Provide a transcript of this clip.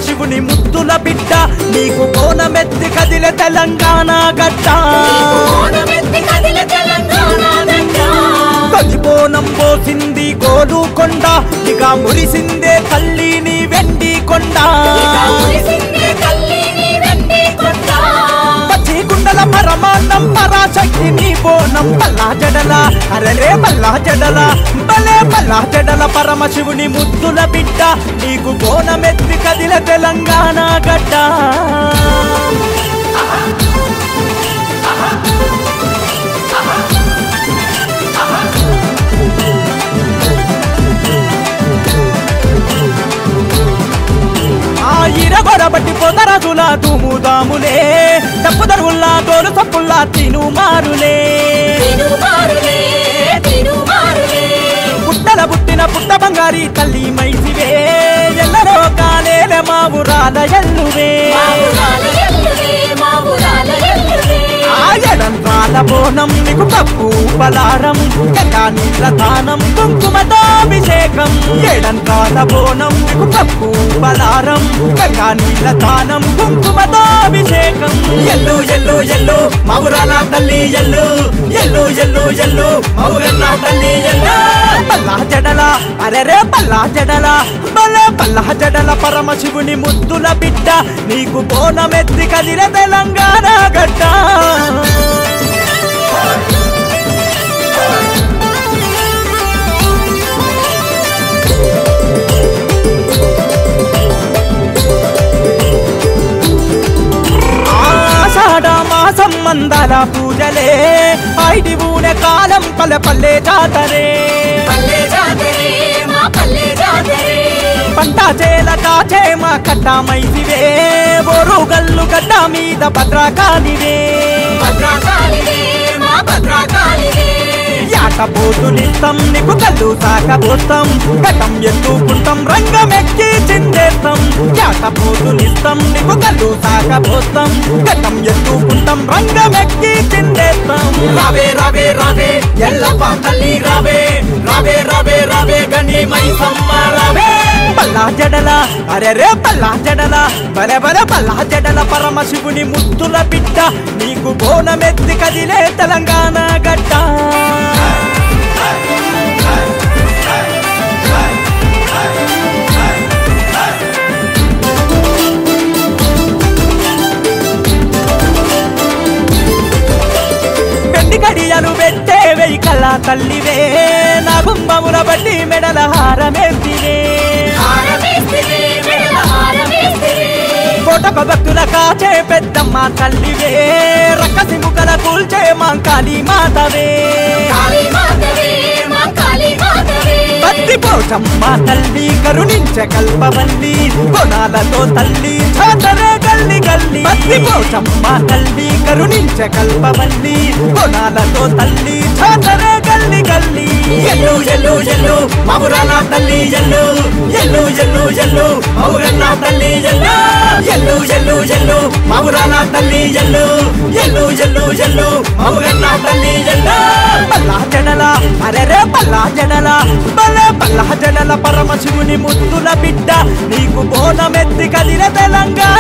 పరమశివుని ముద్దుల బిడ్డ నీకు కోనమెత్తి కదిలే తెలంగాణ గడ్డ కోనమెత్తి కదిలే తెలంగాణ గడ్డ. కలిపోనం పోసింది గోలు కొండ ఇక మురిసిందే తల్లి నీ వెండి కొండ ఇక మురిసిందే తల్లి నీ వెండి కొండ. పచ్చి గుండల పరమాన్నం పరాశక్తి నీ బోనం పల్లా జడల అరరే పల్లా జడల బలే పల్లా జడల పరమశివుని ముద్దుల బిడ్డ నీకు బోనమెత్తి కదిల తెలంగాణ గడ్డ ఆ ఇరగొడబట్టి పొదరజుల దుముదాములే తప్పు దరువుల్లా తోలు తప్పుల్లా తిను మారులే తిరుమారులే, తిరుమారులే. పుట్టల పుట్టిన పుట్ట బంగారి తల్లి మైసివే ఎల్లరో కాలేల మా ఊరాల ఎల్లువే మా ఊరాల ఎల్లువే, మా ఊరాల ఎల్లువే. ఆయనంతాల బోనం నీకు పప్పు పలారం గంగా నీళ్ళ దానం కుంకుమతో అభిషేకం ఏడంతాల బోనం నీకు పప్పు పలారం గంగా నీళ్ళ దానం కుంకుమతో అభిషేకం ఎల్లు ఎల్లు ఎల్లు మౌరాల తల్లి ఎల్లు ఎల్లు ఎల్లు ఎల్లు మౌరన్న తల్లి ఎల్లు పల్లా జడల అరెరే పల్లా జడల బలే పల్లా జడల పరమశివుని ముద్దుల బిడ్డ నీకు బోనమెత్తి కదిల తెలంగాణ గడ్డ ఆషాఢ మాసం మందల పూజలే ఐడి ఊనే కాలం పల్లె పల్లె జాతరే పల్లె జాతరే, మా పల్లె జాతరే. పంట చేల కాచే మా కట్ట మైసివే బోరు గల్లు గడ్డ మీద భద్రకాలివే భద్రకాళివే, మా భద్రకాళివే. యాట పోతునిస్తాం నీకు కళ్ళు సాకబోస్తాం గతం ఎత్తుకుంటాం రంగమెక్కి చిందేస్తాం యాట పోతునిస్తాం నీకు కళ్ళు సాకబోస్తాం గతం ఎత్తుకుంటాం రంగమెక్కి చిందేస్తాం రావే రావే రావే ఎల్లప్ప తల్లి రావే రావే రావే రావే గని మైసమ్మ రావే పల్లా జడల అరెరే పల్లా జడల బలే బలే పల్లా జడల పరమశివుని ముద్దుల బిడ్డ నీకు బోనమెత్తి కదిలే తెలంగాణ గడ్డ వెండి గడియలు పెట్టే వెయ్యి కళ్ళ తల్లివే నా గుంబముల బట్టి మెడల హారమేంటివే హారమేస్తివే, మెడల హారమేస్తివే. కోటక భక్తుల కాచే పెద్దమ్మ తల్లివే రక్కసి ముక్కల కూల్చే మాంకాళి మాతవే కాళీ మాతవే, మా కాళీ మాతవే. పత్తి పోచమ్మ తల్లి కరుణించ కల్పవల్లి కొనాలతో తల్లి చాతరే గల్లి గల్లి పత్తి పోచమ్మ తల్లి కరుణించ కల్పవల్లి కొనాలతో తల్లి చాతరే గల్లి గల్లి ఎల్లు ఎల్లు ఎల్లు మౌరాల తల్లి ఎల్లు ఎల్లు ఎల్లు ఎల్లు మౌరన్న తల్లి ఎల్లు ఎల్లు ఎల్లు ఎల్లు మౌరాల తల్లి ఎల్లు ఎల్లు ఎల్లు ఎల్లు మౌరన్న తల్లి ఎల్లు పల్లా జడల అరెరే పల్లా జడల బలే పల్లా జడల పరమశివుని ముద్దుల బిడ్డ నీకు బోనమెత్తి కదిల తెలంగాణ